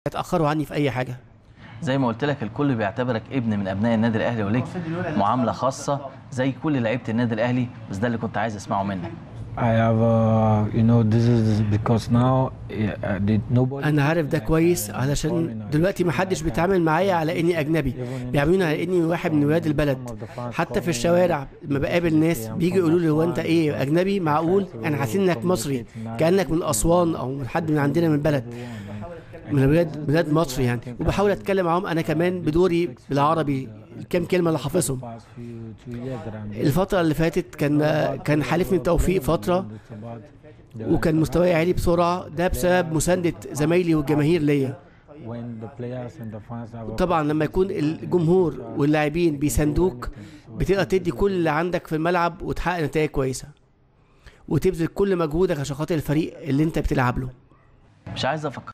هيتاخروا عني في اي حاجه زي ما قلت لك الكل بيعتبرك ابن من ابناء النادي الاهلي وليك معامله خاصه زي كل لعيبه النادي اهلي بس ده اللي كنت عايز اسمعه منك I have, uh, you know, this is because now uh, did nobody. انا عارف ده كويس علشان دلوقتي ما حدش بيتعامل معايا على اني اجنبي بيعاملوني على اني واحد من ولاد البلد حتى في الشوارع لما بقابل ناس بيجي يقولوا لي هو انت ايه اجنبي معقول انا حاسين انك مصري كانك من اسوان او من حد من عندنا من البلد من بلاد بلاد مصر يعني وبحاول اتكلم معاهم انا كمان بدوري بالعربي الكام كلمه اللي حافظهم Past few two years that I'm here. الفتره اللي فاتت كان كان حالفني التوفيق فتره وكان مستواي عالي بسرعه ده بسبب مسانده زمايلي والجماهير ليا When the players and the fans have طبعا لما يكون الجمهور واللاعبين بيساندوك بتقدر تدي كل اللي عندك في الملعب وتحقق نتائج كويسه وتبذل كل مجهودك عشان خاطر الفريق اللي انت بتلعب له مش عايز افكر